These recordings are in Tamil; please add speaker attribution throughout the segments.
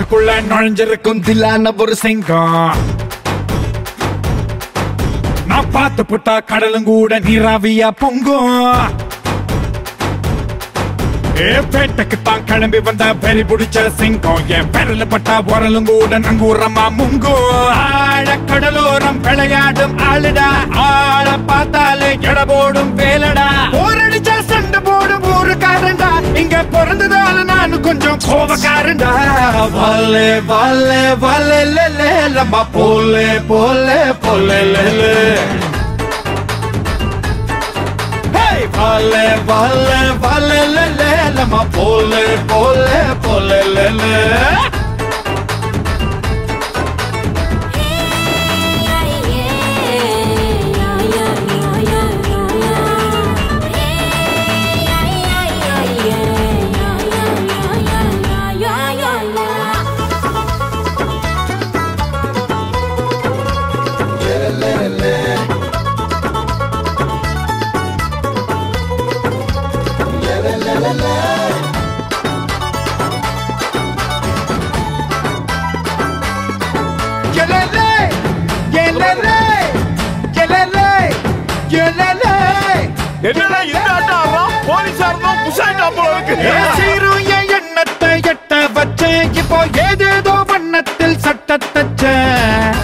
Speaker 1: கடலுக்குள்ள நுழைஞ்சிருக்கும் தில்லான ஒரு சிங்கம் நான் பார்த்து புட்டா கடலும் கூட நீராவியா பொங்கும் ஏ பேட்டைக்கு தான் கிளம்பி வந்த பெரி பிடிச்ச சிங்கம் என் பெரல பட்டா உரலும் கூட நங்கூரமா முங்கும் ஆழ கடலோரம் விளையாடும் ஆளுடா ஆள பார்த்தாலே எட போடும் வேலடா போரடிச்சா சண்டை போடும் ஊருக்காரன்டா இங்க பிறந்ததால நானு கொஞ்சம் கோபக்காரன்டா வல்லே வல்லே வல்லே லே லம்மா போலே போலே போலே லே லே Hey, vale, vale, vale, le, le, la ma pole, pole, pole, le, le. Yelele, yelele, yelele, yelele.
Speaker 2: என்னடா இந்த ஆட்டம் ஆடுறான் போலீஸார் தான் புஷாயிட்டா போல இருக்கு
Speaker 1: சீரும் என் எண்ணத்தை எட்ட வச்சேன் இப்போ ஏதேதோ வண்ணத்தில் சட்ட தச்சேன்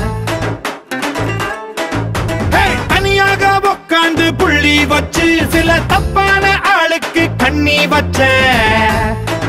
Speaker 1: Hey, தனியாக உட்காந்து புள்ளி வச்சு சில தப்பான ஆளுக்கு கண்ணி வச்சேன்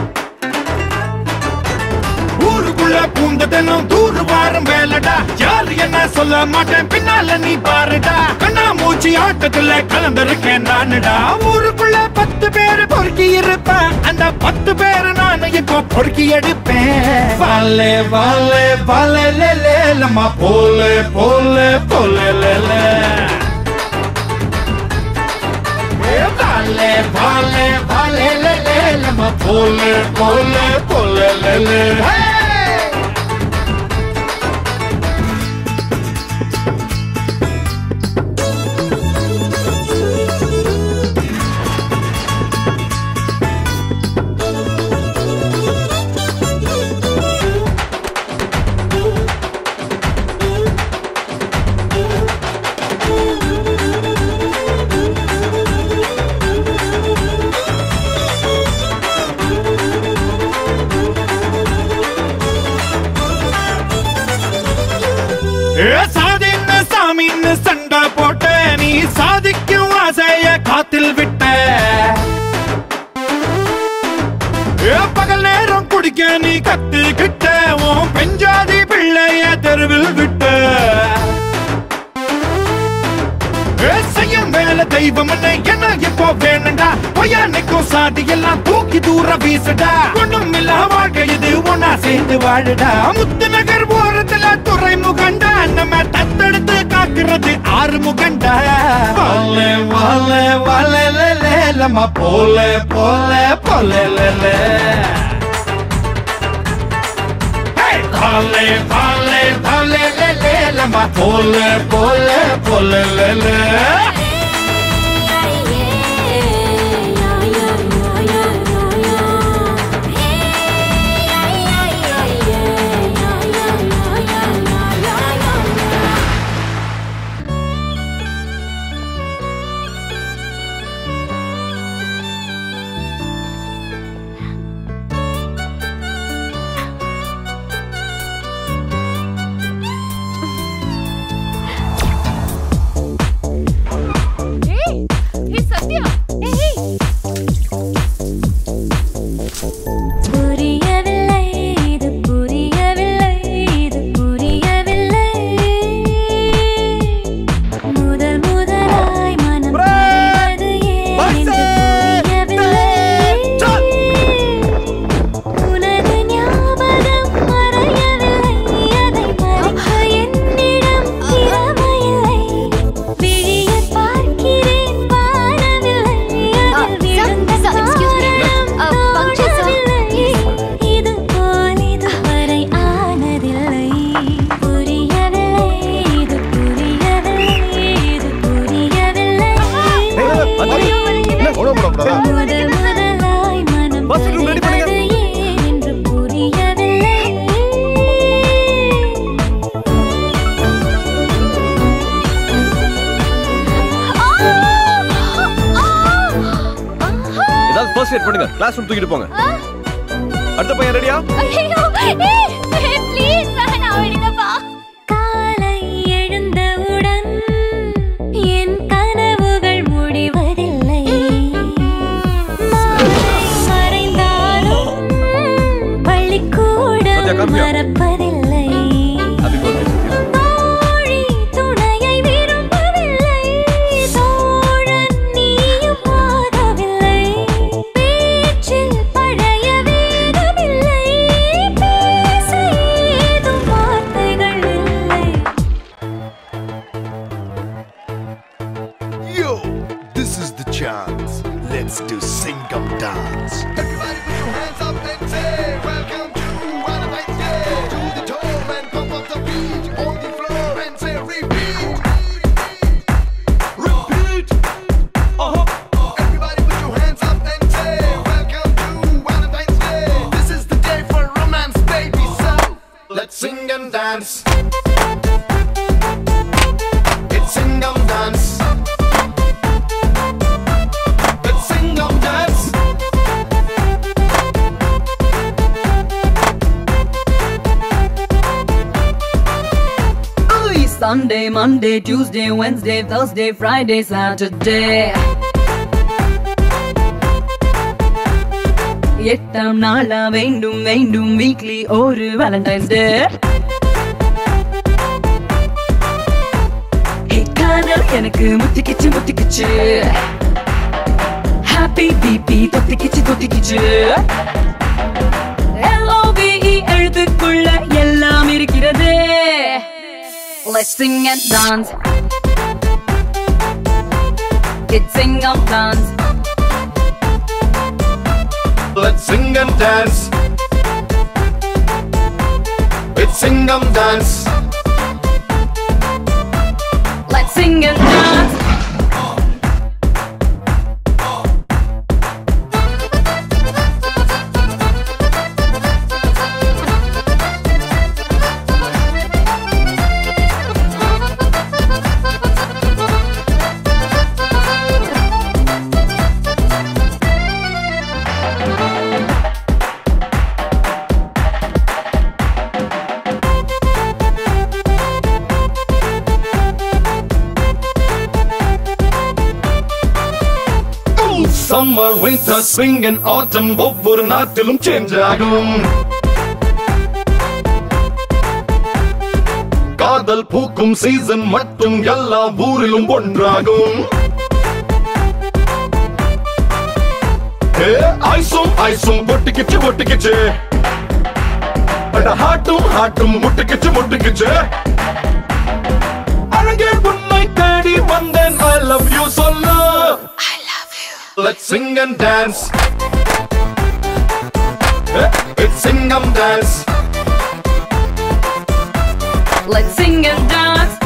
Speaker 1: ஊருக்குள்ள பூந்ததனும் தூரு வாரம் வேலடா யாரு என்ன சொல்ல மாட்டேன் பின்னால நீ பாருடா கண்ணா மூச்சு ஆட்டத்துல கலந்திருக்கேன் நானுடா ஊருக்குள்ள பத்து பேர் பொறுக்கி இருப்பேன் அந்த பத்து பேரை நான் இப்போ பொறுக்கி எடுப்பேன் வாலே வாலே வாலே லே லே லம்மா போலே போலே போலே லே லே Vale, vale, vale, le, le, le, ma pole, pole, pole, le, le. Hey! ஏ, சாதின்னு சாமின்னு சண்டை போட்ட நீ சாதிக்கும் ஆசைய காத்தில் விட்ட ஏ, பகல் நேரம் குடிக்க நீ கத்துக்கிட்ட உன் பெஞ்சாதி பிள்ளைய தெருவில் விட்ட ஏ, செய்யும் வேலை தெய்வம் என்ன என்ன இப்போ வேணும்டா பொய்யானைக்கும் சாதி எல்லாம் தூக்கி தூர வீசுடா ஒண்ணும் இல்ல வாழ்க்கை இது ஒன்னா சேர்ந்து வாழுடா முத்து நகர் ஓரத்துல துறைமுகண்டா நம்ம தத்தெடுத்து காக்குறது ஆறு முகண்டா வாலே வாலே வாலே லே லே லம்மா போலே போலே போலே லே லே Hey! Valle, valle, valle, le, le, la ma pole, pole, pole, le, le.
Speaker 3: First aid பண்ணுங்க கிளாஸ் ரூம் தூக்கிட்டு போங்க அடுத்த பையன் ரெடியா
Speaker 4: ஐயோ ஏய் ப்ளீஸ் வேணாம் விடுங்கப்பா காலை எழுந்தவுடன் என் கனவுகள் முடிவதில்லை மாலை மறைந்தாலும் பள்ளிக்கூடம்
Speaker 3: சத்யா, come here.
Speaker 4: மறப்பதில்லை
Speaker 3: ஹாப்பி பர்த்டே சத்யா
Speaker 4: தோழி துணையை விரும்பவில்லை தோழன் நீயும் ஆகவில்லை பேச்சில் பழைய வேகமில்லை பேச ஏதும் வார்த்தைகள் இல்லை
Speaker 5: Yo, this is the chance. Let's do Singam dance.
Speaker 6: Everybody put your hands up and say Welcome to Valentine's Day To the dome and pump up the beat On the floor and say repeat Repeat Everybody put your hands up and say Welcome to Valentine's Day This is the day for romance baby So let's sing and dance It's Singam dance Let's Singam dance
Speaker 7: Ooh, Sunday, Monday, Tuesday, Wednesday, Thursday, Friday, Saturday. எட்டாம் நாளா வேண்டும் வேண்டும் வீக்லி ஒரு வேலண்டைன்ஸ் டே காதல் எனக்கு முத்திக்கிச்சு முத்திக்கிச்சு ஹாப்பி பிபி தொத்திக்கிச்சு தொத்திக்கிச்சு L-O-V-E எழுத்துக்குள்ள எல்லாம் இருக்கிறது Let's sing and dance It's sing and dance
Speaker 6: Let's sing and dance. It's Singam dance.
Speaker 7: Let's sing and dance
Speaker 6: Summer, winter, spring and autumn ஒவ்வொரு நாட்டிலும் சேஞ்ச் ஆகும் காதல் பூக்கும் சீசன் மட்டும் எல்லா ஊரிலும் ஒன்றாகும் ஏ, ஐசும் ஐசும் ஒட்டிக்கிச்சு ஒட்டிக்கிச்சு அட ஹாட்டும் ஹாட்டும் முட்டிக்கிச்சு முட்டிக்கிச்சு அழகே உன்னை தேடி வந்தேன் ஐ லவ் யூ சொல்ல Let's sing and dance. Eh, It's Singam dance.
Speaker 7: Let's sing and dance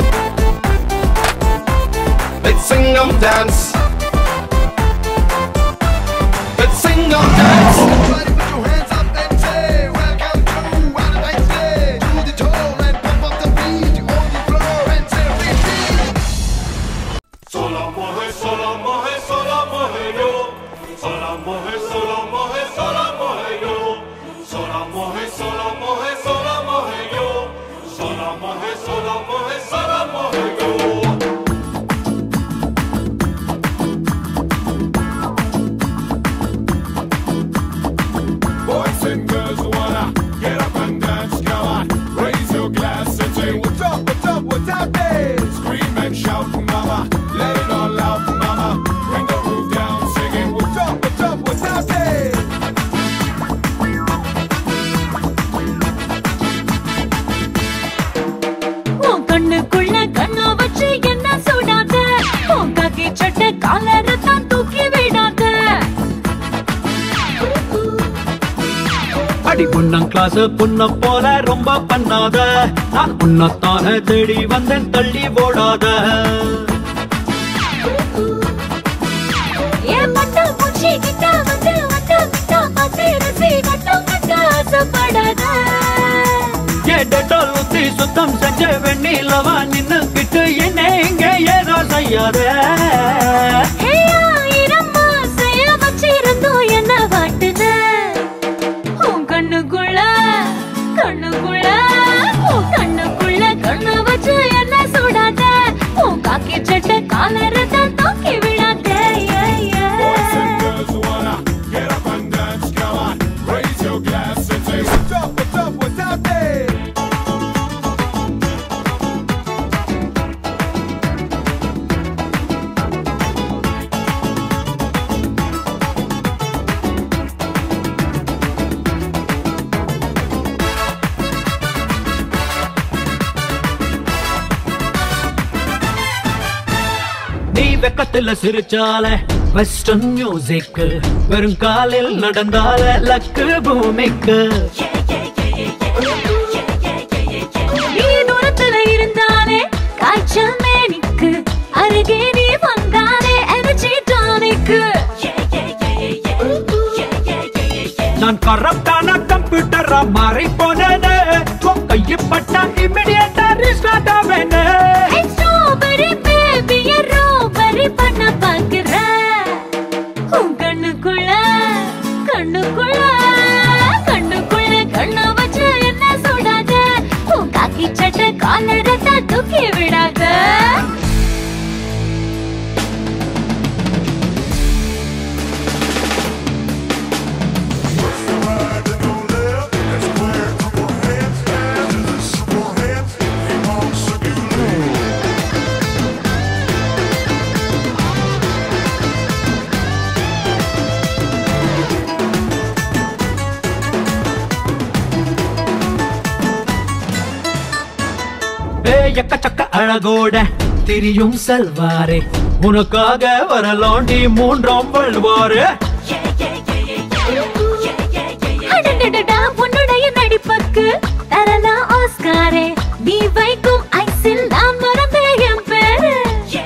Speaker 6: Let's Singam dance. Let's Singam dance. Everybody put your hands up and say Welcome to Valentine's Day. To the dome and pump up the beat on the floor and say repeat.
Speaker 2: Sola mohe, sola mohe, sola mohe yo. Sola mohe, sola mohe, sola mohe yo. Sola mohe, sola mohe, sola mohe yo. Sola mohe, sola mohe, sola mohe yo. Boys and girls wanna get up and dance, come on. Raise your glass and say, What's up, what's up, what's happening? Scream and shout, mama. Let it all out, mama. Bring the roof down, singing, What's up, what's up, what's happening?
Speaker 4: உன் கண்ணுக்குள்ள கண்ணா வச்சு என்ன சுடாத உன் காக்கி சட்டை காலரை தான் தூக்கி விடாத
Speaker 8: அடி பொண்ணம் கிளாஸ் பொண்ண போல ரொம்ப பண்ணாத நான் உன்னத்தான தேடி வந்தேன் தள்ளி ஓடாத
Speaker 4: என் மட்டை பூச்சி கிட்ட வந்து வட்ட விட்டா பார்த்து ரசி கட்டம் கட்ட ஆசைப்படாத
Speaker 8: ஏ டெட்டால் ஊத்தி சுத்தம் செஞ்ச வெண்ணிலவா நின்னுக்கிட்டு என்ன இங்க ஏதோ செய்யாத
Speaker 4: ஹே, ஆயிரம் ஆசைய வச்சிருந்தோம்
Speaker 8: பக்கத்துல சிரிச்சால வெஸ்டர்ன் மியூசிக் வெறும் காலில் நடந்தால லக்கு பூமிக்கு
Speaker 4: நீ தூரத்துல இருந்தாலே காய்ச்சல் மேனிக்கு அருகே நீ வந்தாலே எனர்ஜி டானிக்கு
Speaker 8: நான் கரப்டான கம்ப்யூட்டரா மாறி போனேனே உன் கையப்பட்டா இமிடியேட்டா ரீஸ்டார்ட் ஆவேனே
Speaker 4: ஸ்ட்ராபெரி பேபிய ரோபரி பண்ண பாக்குற உன் கண்ணுக்குள்ள கண்ணுக்குள்ள கண்ணுக்குள்ள கண்ணு வச்சு என்ன சுடாத உன் காக்கி சட்டை காலரத்தை தூக்கி விடாத
Speaker 8: ஏ எக்கச்சக்க அழகோட திரியும் செல்வாரே உனக்காக வரலாண்டி மூன்றாம் வள்வாரு
Speaker 4: அடடடடா, உன்னுடைய நடிப்புக்கு தரலாம் ஆஸ்காரே நீ வைக்கும் ஐஸில் நான் மறந்தேன் என் பேரு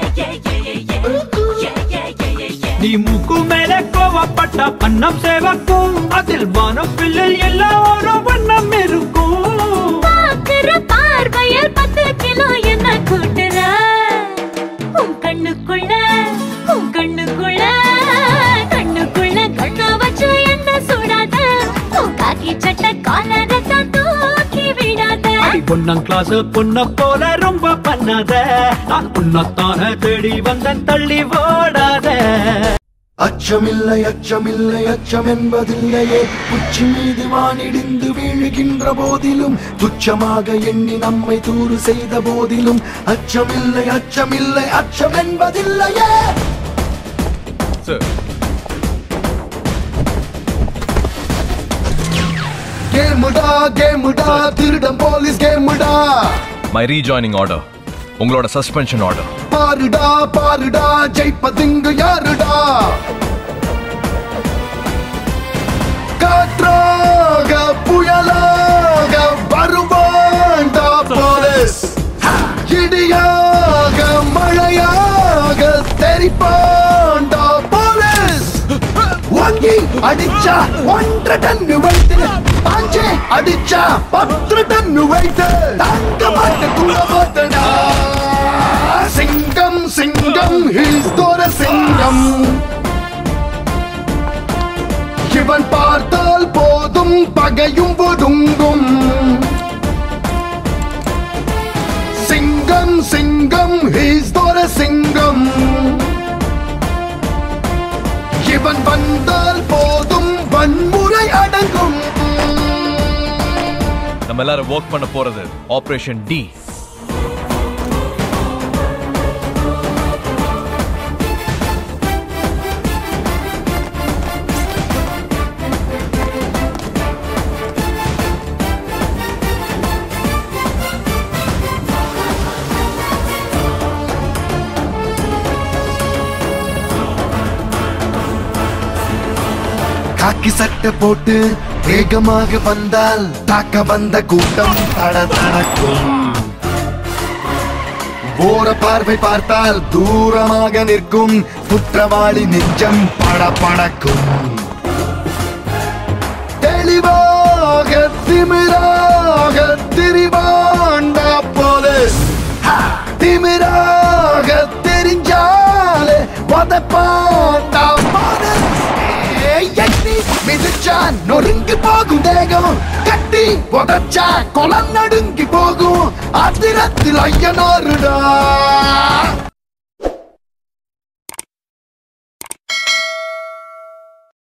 Speaker 8: நீ மூக்கு மேல கோவப்பட்ட பண்ணம் சேவக்கும் அதில் வானம் பில்லில் எல்லாரும் வண்ணம் இருக்கும்
Speaker 4: பார்க்கிற பார்வையில் பத்து கிலோ என்ன கூட்டுற உன் கண்ணுக்குள்ள உன் கண்ணுக்குள்ள கண்ணுக்குள்ள கண்ணு வச்சு என்ன சுடாத உன் காக்கி சட்டை காலரத்தை தூக்கி விடாத
Speaker 8: அடி பொண்ணம் கிளாஸ் பொண்ண போல ரொம்ப பண்ணாத நான் உன்னத்தான தேடி வந்தேன் தள்ளி ஓடாத
Speaker 5: அச்சமில்லை அச்சமில்லை அச்சம் என்பதில்லையே உச்சி மீது வானிடிந்து வீழுகின்ற போதிலும் துச்சமாக எண்ணி நம்மை தூறு செய்த போதிலும் அச்சமில்லை அச்சமில்லை அச்சம் என்பதில்லையே
Speaker 3: சார்
Speaker 5: கேமுடா கேமுடா திருடம் போலீஸ் கேமுடா
Speaker 3: மை ரீஜாயினிங் ஆர்டர் உங்களோட சஸ்பென்ஷன் ஆர்டர்
Speaker 5: பாருடா பாருடா ஜெயிப்பதுங்கு யாருடா காற்றாக புயலாக வருவாண்டா போலீஸ் இடியாக மழையாக தெரிப்பாண்டா போலீஸ் வாங்கி அடிச்சா ஒன்றரை டன்னு வைத்து பாஞ்சு அடிச்சா பத்து டன்னு வைத்து தாங்க மாட்ட கூட மாட்டடா சிங்கம் சிங்கம் ஹீஸ் தோர சிங்கம் இவன் பார்த்தால் போதும் பகையும் ஒடுங்கும் சிங்கம் சிங்கம் ஹீஸ் தோர சிங்கம் இவன் வந்தால் போதும் வன்முறை அடங்கும்
Speaker 3: நம்ம எல்லாரும் ஒர்க் பண்ண போறது ஆபரேஷன் டி
Speaker 5: காக்கி சட்டை போட்டு வேகமாக வந்தால் தாக்க வந்த கூட்டம் தட தடக்கும் ஓர பார்வை பார்த்தால் தூரமாக நிற்கும் குற்றவாளி நெஞ்சம் படபடக்கும் தெளிவாக திமிராக திரிவாண்டா போலீஸ் திமிராக தெரிஞ்சாலே வதப்பாண்டா போலீஸ் ஏய், எட்டி மிதிச்சா நொறுங்கி போகும் தேகம் கட்டி உதச்சா கொலம் நடுங்கி போகும் அதிரத்தில் ஐயனோருடா